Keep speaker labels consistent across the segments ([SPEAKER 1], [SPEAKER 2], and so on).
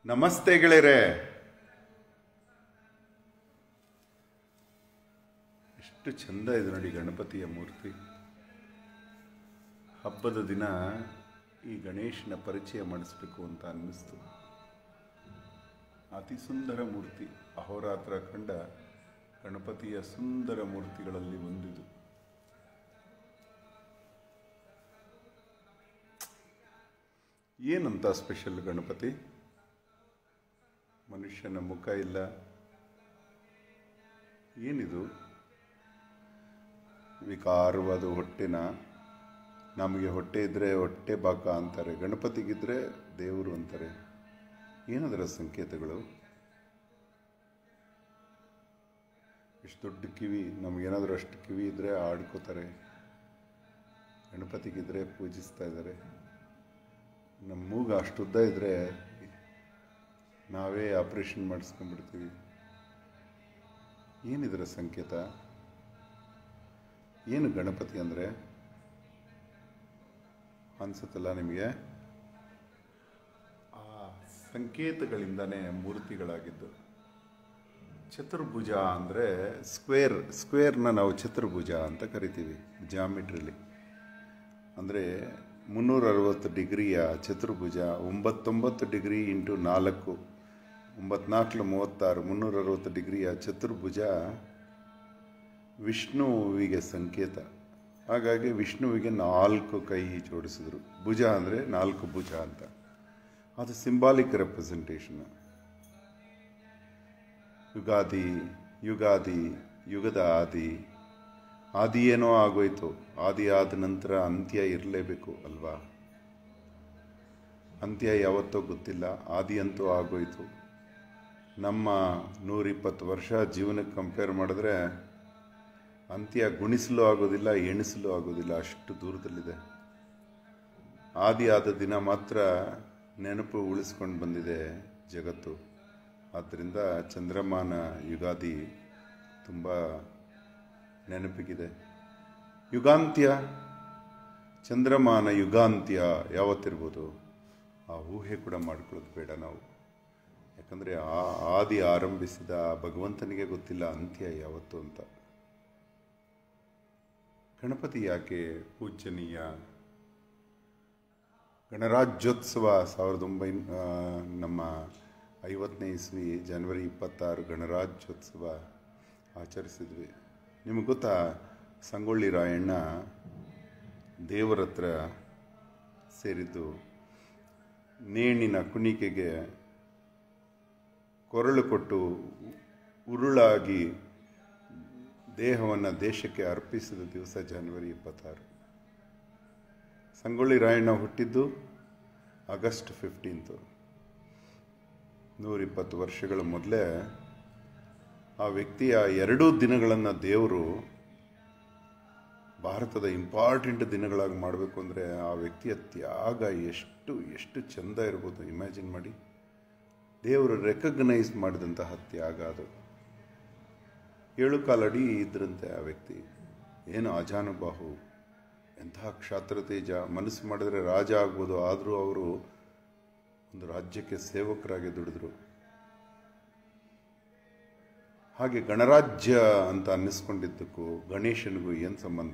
[SPEAKER 1] ನಮಸ್ತೆ ಗೆಳೆಯರೆ ಎಷ್ಟು ಚಂದ ಇದೆ ನೋಡಿ ಗಣಪತಿಯ ಮೂರ್ತಿ ಹಬ್ಬದ ದಿನ ಈ ಗಣೇಶನ ಪರಿಚಯ ಮಾಡಿಸ್ಬೇಕು ಅಂತ ಅನ್ನಿಸ್ತು ಅತಿ ಸುಂದರ ಮೂರ್ತಿ ಅಹೋರಾತ್ರ ಕಂಡ ಗಣಪತಿಯ ಸುಂದರ ಮೂರ್ತಿಗಳಲ್ಲಿ ಒಂದಿದು ಏನಂತ ಸ್ಪೆಷಲ್ ಗಣಪತಿ ಮನುಷ್ಯನ ಮುಖ ಇಲ್ಲ ಏನಿದು ವಿಕಾರವಾದ ಹೊಟ್ಟೆನ ನಮಗೆ ಹೊಟ್ಟೆ ಇದ್ದರೆ ಹೊಟ್ಟೆ ಬಾಕ ಅಂತಾರೆ ಗಣಪತಿಗಿದ್ರೆ ದೇವರು ಅಂತಾರೆ ಏನದರ ಸಂಕೇತಗಳು ಇಷ್ಟು ದೊಡ್ಡ ಕಿವಿ ನಮಗೇನಾದರೂ ಅಷ್ಟು ಕಿವಿ ಇದ್ದರೆ ಆಡ್ಕೋತಾರೆ ಗಣಪತಿಗಿದ್ರೆ ಪೂಜಿಸ್ತಾ ಇದ್ದಾರೆ ನಮ್ಮ ಮೂಗು ಅಷ್ಟು ಉದ್ದ ಇದ್ದರೆ ನಾವೇ ಆಪ್ರೇಷನ್ ಮಾಡಿಸ್ಕೊಂಡ್ಬಿಡ್ತೀವಿ ಏನಿದರ ಸಂಕೇತ ಏನು ಗಣಪತಿ ಅಂದರೆ ಅನ್ಸುತ್ತಲ್ಲ ನಿಮಗೆ ಆ ಸಂಕೇತಗಳಿಂದನೇ ಮೂರ್ತಿಗಳಾಗಿದ್ದು ಚತುರ್ಭುಜ ಅಂದರೆ ಸ್ಕ್ವೇರ್ ಸ್ಕ್ವೇರ್ನ ನಾವು ಚತುರ್ಭುಜ ಅಂತ ಕರಿತೀವಿ ಜಾಮಿಟ್ರಿಲಿ ಅಂದರೆ ಮುನ್ನೂರ ಅರವತ್ತು ಡಿಗ್ರಿಯ ಚತುರ್ಭುಜ ಒಂಬತ್ತೊಂಬತ್ತು ಡಿಗ್ರಿ ಇಂಟು ನಾಲ್ಕು ಒಂಬತ್ನಾಲ್ಕು ಮೂವತ್ತಾರು ಮುನ್ನೂರ ಅರವತ್ತು ಡಿಗ್ರಿಯ ಚತುರ್ಭುಜ ವಿಷ್ಣುವಿಗೆ ಸಂಕೇತ ಹಾಗಾಗಿ ವಿಷ್ಣುವಿಗೆ ನಾಲ್ಕು ಕೈ ಜೋಡಿಸಿದ್ರು ಭುಜ ಅಂದರೆ ನಾಲ್ಕು ಭುಜ ಅಂತ ಅದು ಸಿಂಬಾಲಿಕ್ ರೆಪ್ರೆಸೆಂಟೇಷನ್ ಯುಗಾದಿ ಯುಗಾದಿ ಯುಗದ ಆದಿ ಆದಿ ಏನೋ ಆಗೋಯ್ತು ಆದಿ ಆದ ನಂತರ ಅಂತ್ಯ ಇರಲೇಬೇಕು ಅಲ್ವಾ ಅಂತ್ಯ ಯಾವತ್ತೋ ಗೊತ್ತಿಲ್ಲ ಆದಿ ಅಂತೂ ಆಗೋಯ್ತು ನಮ್ಮ ನೂರಿಪ್ಪತ್ತು ವರ್ಷ ಜೀವನಕ್ಕೆ ಕಂಪೇರ್ ಮಾಡಿದ್ರೆ ಅಂತ್ಯ ಗುಣಿಸಲು ಆಗೋದಿಲ್ಲ ಎಣಿಸಲು ಆಗೋದಿಲ್ಲ ಅಷ್ಟು ದೂರದಲ್ಲಿದೆ ಆದಿ ಆದ ದಿನ ಮಾತ್ರ ನೆನಪು ಉಳಿಸ್ಕೊಂಡು ಬಂದಿದೆ ಜಗತ್ತು ಆದ್ದರಿಂದ ಚಂದ್ರಮಾನ ಯುಗಾದಿ ತುಂಬ ನೆನಪಿಗಿದೆ ಯುಗಾಂತ್ಯ ಚಂದ್ರಮಾನ ಯುಗಾಂತ್ಯ ಯಾವತ್ತಿರ್ಬೋದು ಆ ಊಹೆ ಕೂಡ ಮಾಡ್ಕೊಳ್ಳೋದು ಬೇಡ ನಾವು ಯಾಕಂದರೆ ಆ ಆದಿ ಆರಂಭಿಸಿದ ಆ ಭಗವಂತನಿಗೆ ಗೊತ್ತಿಲ್ಲ ಅಂತ್ಯ ಯಾವತ್ತು ಅಂತ ಗಣಪತಿ ಯಾಕೆ ಪೂಜನೀಯ ಗಣರಾಜ್ಯೋತ್ಸವ ಸಾವಿರದ ಒಂಬೈನ ನಮ್ಮ ಐವತ್ತನೇ ಇಸ್ವಿ ಜನವರಿ ಇಪ್ಪತ್ತಾರು ಗಣರಾಜ್ಯೋತ್ಸವ ಆಚರಿಸಿದ್ವಿ ನಿಮಗೆ ಗೊತ್ತಾ ಸಂಗೊಳ್ಳಿ ರಾಯಣ್ಣ ದೇವರ ಹತ್ರ ಸೇರಿದ್ದು ನೇಣಿನ ಕುಣಿಕೆಗೆ ಕೊರಳು ಕೊಟ್ಟು ಉರುಳಾಗಿ ದೇಹವನ್ನು ದೇಶಕ್ಕೆ ಅರ್ಪಿಸಿದ ದಿವಸ ಜನವರಿ ಇಪ್ಪತ್ತಾರು ಸಂಗೊಳ್ಳಿ ರಾಯಣ್ಣ ಹುಟ್ಟಿದ್ದು ಆಗಸ್ಟ್ ಫಿಫ್ಟೀನ್ತು ನೂರಿಪ್ಪತ್ತು ವರ್ಷಗಳ ಮೊದಲೇ ಆ ವ್ಯಕ್ತಿಯ ಎರಡೂ ದಿನಗಳನ್ನು ದೇವರು ಭಾರತದ ಇಂಪಾರ್ಟೆಂಟ್ ದಿನಗಳಾಗಿ ಮಾಡಬೇಕು ಅಂದರೆ ಆ ವ್ಯಕ್ತಿಯ ತ್ಯಾಗ ಎಷ್ಟು ಎಷ್ಟು ಚೆಂದ ಇರ್ಬೋದು ಇಮ್ಯಾಜಿನ್ ಮಾಡಿ ದೇವರು ರೆಕಗ್ನೈಸ್ ಮಾಡಿದಂತಹ ತ್ಯಾಗ ಅದು ಏಳು ಕಾಲಡಿ ಇದ್ರಂತೆ ಆ ವ್ಯಕ್ತಿ ಏನು ಅಜಾನುಬಾಹು ಎಂತಹ ಕ್ಷಾತ್ರತೇಜ ಮನಸ್ಸು ಮಾಡಿದ್ರೆ ರಾಜ ಆಗ್ಬೋದು ಆದರೂ ಅವರು ಒಂದು ರಾಜ್ಯಕ್ಕೆ ಸೇವಕರಾಗಿ ದುಡಿದ್ರು ಹಾಗೆ ಗಣರಾಜ್ಯ ಅಂತ ಅನ್ನಿಸ್ಕೊಂಡಿದ್ದಕ್ಕೂ ಗಣೇಶನಿಗೂ ಏನು ಸಂಬಂಧ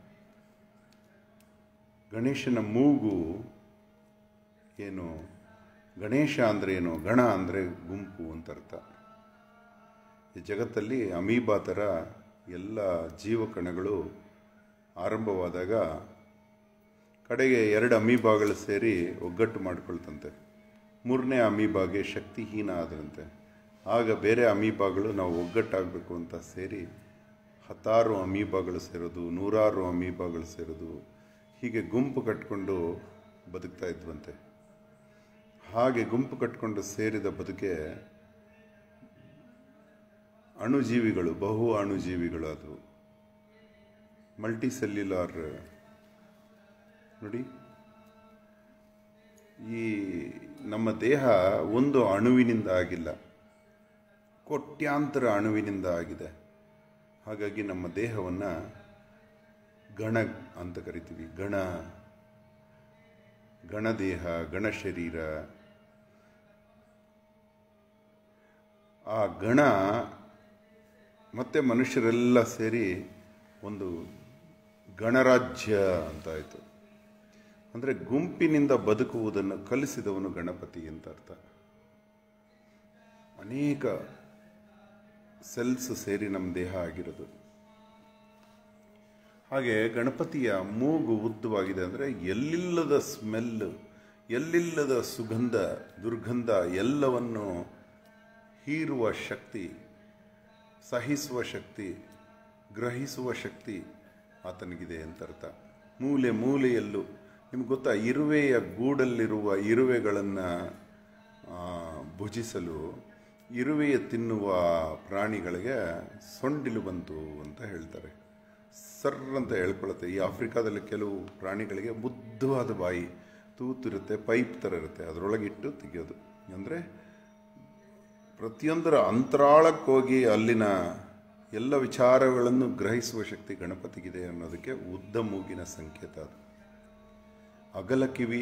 [SPEAKER 1] ಗಣೇಶನ ಮೂಗು ಏನು ಗಣೇಶ ಅಂದರೆ ಏನು ಗಣ ಅಂದರೆ ಗುಂಪು ಅಂತ ಅರ್ಥ ಈ ಜಗತ್ತಲ್ಲಿ ಅಮೀಬಾ ಥರ ಎಲ್ಲ ಜೀವಕಣಗಳು ಆರಂಭವಾದಾಗ ಕಡೆಗೆ ಎರಡು ಅಮೀಬಾಗಳು ಸೇರಿ ಒಗ್ಗಟ್ಟು ಮಾಡ್ಕೊಳ್ತಂತೆ ಮೂರನೇ ಅಮೀಬಾಗೆ ಶಕ್ತಿಹೀನ ಆದ್ರಂತೆ ಆಗ ಬೇರೆ ಅಮೀಬಾಗಳು ನಾವು ಒಗ್ಗಟ್ಟಾಗಬೇಕು ಅಂತ ಸೇರಿ ಹತ್ತಾರು ಅಮೀಬಾಗಳು ಸೇರೋದು ನೂರಾರು ಅಮೀಬಾಗಳು ಸೇರೋದು ಹೀಗೆ ಗುಂಪು ಕಟ್ಕೊಂಡು ಬದುಕ್ತಾ ಇದ್ವಂತೆ ಹಾಗೆ ಗುಂಪು ಕಟ್ಕೊಂಡು ಸೇರಿದ ಬದುಕೆ ಅಣುಜೀವಿಗಳು ಬಹು ಅಣುಜೀವಿಗಳು ಅದು ಮಲ್ಟಿ ಸೆಲ್ಯುಲಾರ್ ನೋಡಿ ಈ ನಮ್ಮ ದೇಹ ಒಂದು ಅಣುವಿನಿಂದ ಆಗಿಲ್ಲ ಕೋಟ್ಯಾಂತರ ಅಣುವಿನಿಂದ ಆಗಿದೆ ಹಾಗಾಗಿ ನಮ್ಮ ದೇಹವನ್ನು ಗಣ ಅಂತ ಕರಿತೀವಿ ಗಣ ಗಣದೇಹ ಗಣಶರೀರ ಆ ಗಣ ಮತ್ತು ಮನುಷ್ಯರೆಲ್ಲ ಸೇರಿ ಒಂದು ಗಣರಾಜ್ಯ ಅಂತಾಯಿತು ಅಂದರೆ ಗುಂಪಿನಿಂದ ಬದುಕುವುದನ್ನು ಕಲಿಸಿದವನು ಗಣಪತಿ ಅಂತ ಅರ್ಥ ಅನೇಕ ಸೆಲ್ಸ್ ಸೇರಿ ನಮ್ಮ ದೇಹ ಆಗಿರೋದು ಹಾಗೆ ಗಣಪತಿಯ ಮೂಗು ಉದ್ದವಾಗಿದೆ ಅಂದರೆ ಎಲ್ಲಿಲ್ಲದ ಸ್ಮೆಲ್ ಎಲ್ಲಿಲ್ಲದ ಸುಗಂಧ ದುರ್ಗಂಧ ಎಲ್ಲವನ್ನು ಹೀರುವ ಶಕ್ತಿ ಸಹಿಸುವ ಶಕ್ತಿ ಗ್ರಹಿಸುವ ಶಕ್ತಿ ಆತನಿಗಿದೆ ಅಂತ ಅರ್ಥ ಮೂಲೆ ಮೂಲೆಯಲ್ಲೂ ನಿಮ್ಗೆ ಗೊತ್ತಾ ಇರುವೆಯ ಗೂಡಲ್ಲಿರುವ ಇರುವೆಗಳನ್ನು ಭುಜಿಸಲು ಇರುವೆಯ ತಿನ್ನುವ ಪ್ರಾಣಿಗಳಿಗೆ ಸೊಂಡಿಲು ಬಂತು ಅಂತ ಹೇಳ್ತಾರೆ ಸರ್ ಅಂತ ಹೇಳ್ಕೊಳುತ್ತೆ ಈ ಆಫ್ರಿಕಾದಲ್ಲಿ ಕೆಲವು ಪ್ರಾಣಿಗಳಿಗೆ ಬುದ್ಧವಾದ ಬಾಯಿ ತೂತಿರುತ್ತೆ ಪೈಪ್ ಥರ ಇರುತ್ತೆ ಅದರೊಳಗಿಟ್ಟು ತೆಗೆಯೋದು ಅಂದರೆ ಪ್ರತಿಯೊಂದರ ಅಂತರಾಳಕ್ಕೆ ಹೋಗಿ ಅಲ್ಲಿನ ಎಲ್ಲ ವಿಚಾರಗಳನ್ನು ಗ್ರಹಿಸುವ ಶಕ್ತಿ ಗಣಪತಿಗಿದೆ ಅನ್ನೋದಕ್ಕೆ ಉದ್ದ ಮೂಗಿನ ಸಂಕೇತ ಅದು ಅಗಲ ಕಿವಿ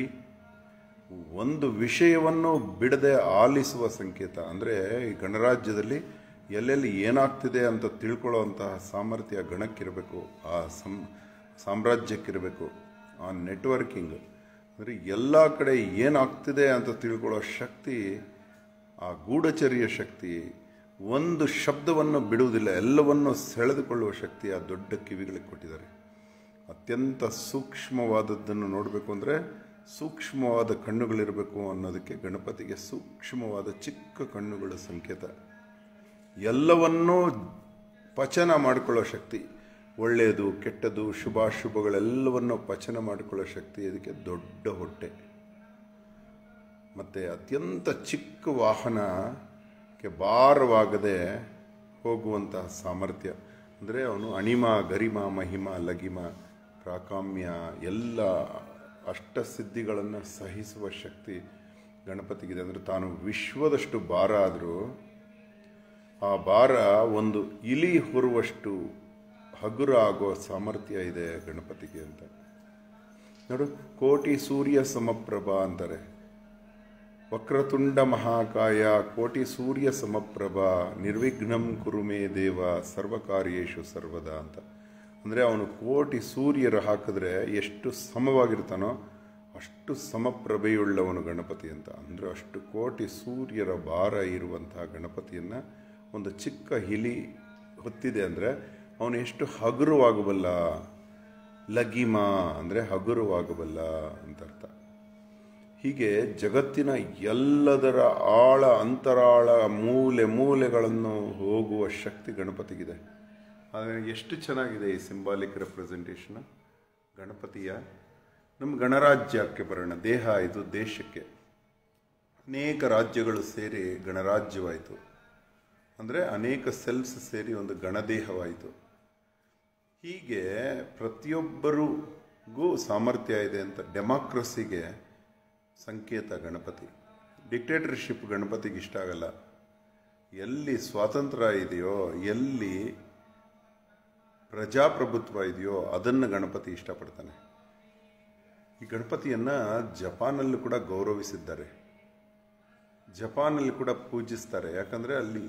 [SPEAKER 1] ಒಂದು ವಿಷಯವನ್ನು ಬಿಡದೆ ಆಲಿಸುವ ಸಂಕೇತ ಅಂದರೆ ಈ ಗಣರಾಜ್ಯದಲ್ಲಿ ಎಲ್ಲೆಲ್ಲಿ ಏನಾಗ್ತಿದೆ ಅಂತ ತಿಳ್ಕೊಳ್ಳೋವಂತಹ ಸಾಮರ್ಥ್ಯ ಗಣಕ್ಕಿರಬೇಕು ಆ ಸಂ ಸಾಮ್ರಾಜ್ಯಕ್ಕಿರಬೇಕು ಆ ನೆಟ್ವರ್ಕಿಂಗ್ ಅಂದರೆ ಎಲ್ಲ ಕಡೆ ಏನಾಗ್ತಿದೆ ಅಂತ ತಿಳ್ಕೊಳ್ಳೋ ಶಕ್ತಿ ಆ ಗೂಢಚರ್ಯ ಶಕ್ತಿ ಒಂದು ಶಬ್ದವನ್ನು ಬಿಡುವುದಿಲ್ಲ ಎಲ್ಲವನ್ನು ಸೆಳೆದುಕೊಳ್ಳುವ ಶಕ್ತಿ ಆ ದೊಡ್ಡ ಕಿವಿಗಳಿಗೆ ಕೊಟ್ಟಿದ್ದಾರೆ ಅತ್ಯಂತ ಸೂಕ್ಷ್ಮವಾದದ್ದನ್ನು ನೋಡಬೇಕು ಅಂದರೆ ಸೂಕ್ಷ್ಮವಾದ ಕಣ್ಣುಗಳಿರಬೇಕು ಅನ್ನೋದಕ್ಕೆ ಗಣಪತಿಗೆ ಸೂಕ್ಷ್ಮವಾದ ಚಿಕ್ಕ ಕಣ್ಣುಗಳ ಸಂಕೇತ ಎಲ್ಲವನ್ನೂ ಪಚನ ಮಾಡಿಕೊಳ್ಳೋ ಶಕ್ತಿ ಒಳ್ಳೆಯದು ಕೆಟ್ಟದ್ದು ಶುಭಾಶುಭಗಳೆಲ್ಲವನ್ನು ಪಚನ ಮಾಡಿಕೊಳ್ಳೋ ಶಕ್ತಿ ಇದಕ್ಕೆ ದೊಡ್ಡ ಹೊಟ್ಟೆ ಮತ್ತು ಅತ್ಯಂತ ಚಿಕ್ಕ ವಾಹನಕ್ಕೆ ಭಾರವಾಗದೆ ಹೋಗುವಂತಹ ಸಾಮರ್ಥ್ಯ ಅಂದರೆ ಅವನು ಅಣಿಮ ಗರಿಮ ಮಹಿಮ ಲಗಿಮ ಪ್ರಾಕಾಮ್ಯ ಎಲ್ಲ ಅಷ್ಟಸಿದ್ಧಿಗಳನ್ನು ಸಹಿಸುವ ಶಕ್ತಿ ಗಣಪತಿಗಿದೆ ಅಂದರೆ ತಾನು ವಿಶ್ವದಷ್ಟು ಭಾರ ಆದರೂ ಆ ಭಾರ ಒಂದು ಇಲಿ ಹೊರುವಷ್ಟು ಹಗುರ ಆಗೋ ಸಾಮರ್ಥ್ಯ ಇದೆ ಗಣಪತಿಗೆ ಅಂತ ನೋಡು ಕೋಟಿ ಸೂರ್ಯ ಸಮಪ್ರಭಾ ಅಂತಾರೆ ವಕ್ರತುಂಡ ಮಹಾಕಾಯ ಕೋಟಿ ಸೂರ್ಯ ಸಮಪ್ರಭಾ ನಿರ್ವಿಘ್ನಂ ಕುರುಮೇ ದೇವ ಸರ್ವಕಾರ್ಯೇಶು ಸರ್ವದಾ ಅಂತ ಅಂದರೆ ಅವನು ಕೋಟಿ ಸೂರ್ಯರು ಹಾಕಿದ್ರೆ ಎಷ್ಟು ಸಮವಾಗಿರ್ತಾನೋ ಅಷ್ಟು ಸಮಪ್ರಭೆಯುಳ್ಳವನು ಗಣಪತಿ ಅಂತ ಅಂದರೆ ಅಷ್ಟು ಕೋಟಿ ಸೂರ್ಯರ ಭಾರ ಇರುವಂತಹ ಗಣಪತಿಯನ್ನು ಒಂದು ಚಿಕ್ಕ ಹಿಲಿ ಹೊತ್ತಿದೆ ಅಂದರೆ ಅವನು ಎಷ್ಟು ಹಗುರವಾಗಬಲ್ಲ ಲಗಿಮ ಅಂದರೆ ಹಗುರವಾಗಬಲ್ಲ ಅಂತ ಅರ್ಥ ಹೀಗೆ ಜಗತ್ತಿನ ಎಲ್ಲದರ ಆಳ ಅಂತರಾಳ ಮೂಲೆ ಮೂಲೆಗಳನ್ನು ಹೋಗುವ ಶಕ್ತಿ ಗಣಪತಿಗಿದೆ ಆದರೆ ಎಷ್ಟು ಚೆನ್ನಾಗಿದೆ ಈ ಸಿಂಬಾಲಿಕ್ ರೆಪ್ರೆಸೆಂಟೇಷನ್ ಗಣಪತಿಯ ನಮ್ಮ ಗಣರಾಜ್ಯಕ್ಕೆ ಬರೋಣ ದೇಹ ಇದು ದೇಶಕ್ಕೆ ಅನೇಕ ರಾಜ್ಯಗಳು ಸೇರಿ ಗಣರಾಜ್ಯವಾಯಿತು ಅಂದರೆ ಅನೇಕ ಸೆಲ್ಸ್ ಸೇರಿ ಒಂದು ಗಣದೇಹವಾಯಿತು ಹೀಗೆ ಪ್ರತಿಯೊಬ್ಬರಿಗೂ ಸಾಮರ್ಥ್ಯ ಇದೆ ಅಂತ ಡೆಮಾಕ್ರಸಿಗೆ ಸಂಕೇತ ಗಣಪತಿ ಡಿಕ್ಟೇಟರ್ಶಿಪ್ ಗಣಪತಿಗೆ ಇಷ್ಟ ಆಗಲ್ಲ ಎಲ್ಲಿ ಸ್ವಾತಂತ್ರ್ಯ ಇದೆಯೋ ಎಲ್ಲಿ ಪ್ರಜಾಪ್ರಭುತ್ವ ಇದೆಯೋ ಅದನ್ನು ಗಣಪತಿ ಇಷ್ಟಪಡ್ತಾನೆ ಈ ಗಣಪತಿಯನ್ನು ಜಪಾನಲ್ಲೂ ಕೂಡ ಗೌರವಿಸಿದ್ದಾರೆ ಜಪಾನಲ್ಲಿ ಕೂಡ ಪೂಜಿಸ್ತಾರೆ ಯಾಕಂದರೆ ಅಲ್ಲಿ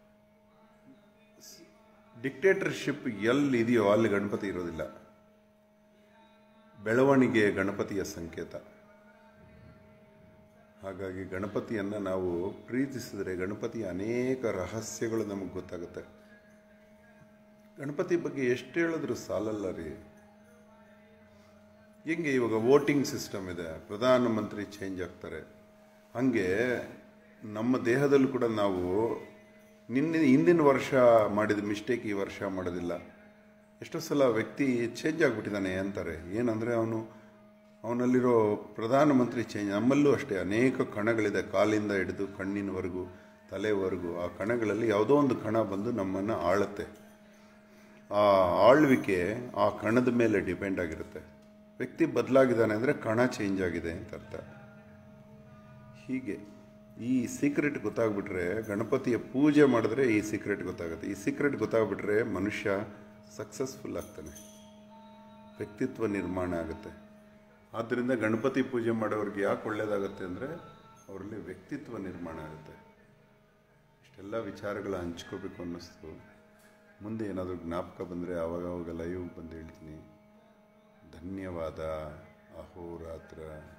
[SPEAKER 1] ಡಿಕ್ಟೇಟರ್ಶಿಪ್ ಎಲ್ಲಿದೆಯೋ ಅಲ್ಲಿ ಗಣಪತಿ ಇರೋದಿಲ್ಲ ಬೆಳವಣಿಗೆ ಗಣಪತಿಯ ಸಂಕೇತ ಹಾಗಾಗಿ ಗಣಪತಿಯನ್ನು ನಾವು ಪ್ರೀತಿಸಿದರೆ ಗಣಪತಿಯ ಅನೇಕ ರಹಸ್ಯಗಳು ನಮಗೆ ಗೊತ್ತಾಗುತ್ತೆ ಗಣಪತಿ ಬಗ್ಗೆ ಎಷ್ಟು ಹೇಳಿದ್ರು ಸಾಲಲ್ಲ ರೀ ಹೆಂಗೆ ಇವಾಗ ವೋಟಿಂಗ್ ಸಿಸ್ಟಮ್ ಇದೆ ಪ್ರಧಾನಮಂತ್ರಿ ಚೇಂಜ್ ಆಗ್ತಾರೆ ಹಾಗೆ ನಮ್ಮ ದೇಹದಲ್ಲೂ ಕೂಡ ನಾವು ನಿನ್ನೆ ಹಿಂದಿನ ವರ್ಷ ಮಾಡಿದ ಮಿಸ್ಟೇಕ್ ಈ ವರ್ಷ ಮಾಡೋದಿಲ್ಲ ಎಷ್ಟೋ ಸಲ ವ್ಯಕ್ತಿ ಚೇಂಜ್ ಆಗಿಬಿಟ್ಟಿದ್ದಾನೆ ಅಂತಾರೆ ಏನಂದರೆ ಅವನು ಅವನಲ್ಲಿರೋ ಪ್ರಧಾನಮಂತ್ರಿ ಚೇಂಜ್ ನಮ್ಮಲ್ಲೂ ಅಷ್ಟೇ ಅನೇಕ ಕಣಗಳಿದೆ ಕಾಲಿಂದ ಹಿಡಿದು ಕಣ್ಣಿನವರೆಗೂ ತಲೆವರೆಗೂ ಆ ಕಣಗಳಲ್ಲಿ ಯಾವುದೋ ಒಂದು ಕಣ ಬಂದು ನಮ್ಮನ್ನು ಆಳುತ್ತೆ ಆ ಆಳ್ವಿಕೆ ಆ ಕಣದ ಮೇಲೆ ಡಿಪೆಂಡ್ ಆಗಿರುತ್ತೆ ವ್ಯಕ್ತಿ ಬದಲಾಗಿದ್ದಾನೆ ಅಂದರೆ ಕಣ ಚೇಂಜ್ ಆಗಿದೆ ಅಂತ ಅರ್ಥ ಹೀಗೆ ಈ ಸೀಕ್ರೆಟ್ ಗೊತ್ತಾಗ್ಬಿಟ್ರೆ ಗಣಪತಿಯ ಪೂಜೆ ಮಾಡಿದ್ರೆ ಈ ಸೀಕ್ರೆಟ್ ಗೊತ್ತಾಗುತ್ತೆ ಈ ಸೀಕ್ರೆಟ್ ಗೊತ್ತಾಗ್ಬಿಟ್ರೆ ಮನುಷ್ಯ ಸಕ್ಸಸ್ಫುಲ್ ಆಗ್ತಾನೆ ವ್ಯಕ್ತಿತ್ವ ನಿರ್ಮಾಣ ಆಗುತ್ತೆ ಆದ್ದರಿಂದ ಗಣಪತಿ ಪೂಜೆ ಮಾಡೋರಿಗೆ ಯಾಕೆ ಒಳ್ಳೆಯದಾಗುತ್ತೆ ಅಂದರೆ ಅವರಲ್ಲಿ ವ್ಯಕ್ತಿತ್ವ ನಿರ್ಮಾಣ ಆಗುತ್ತೆ ಇಷ್ಟೇ ಎಲ್ಲ ವಿಚಾರಗಳ ಹಂಚ್ಕೋಬೇಕು ಅನ್ನಿಸ್ತು ಮುಂದೆ ಏನಾದರೂ ಜ್ಞಾಪಕ ಬಂದರೆ ಆವಾಗವಾಗ ಲೈವ್ ಬಂದು ಹೇಳ್ತೀನಿ ಧನ್ಯವಾದ ಅಹೋರಾತ್ರ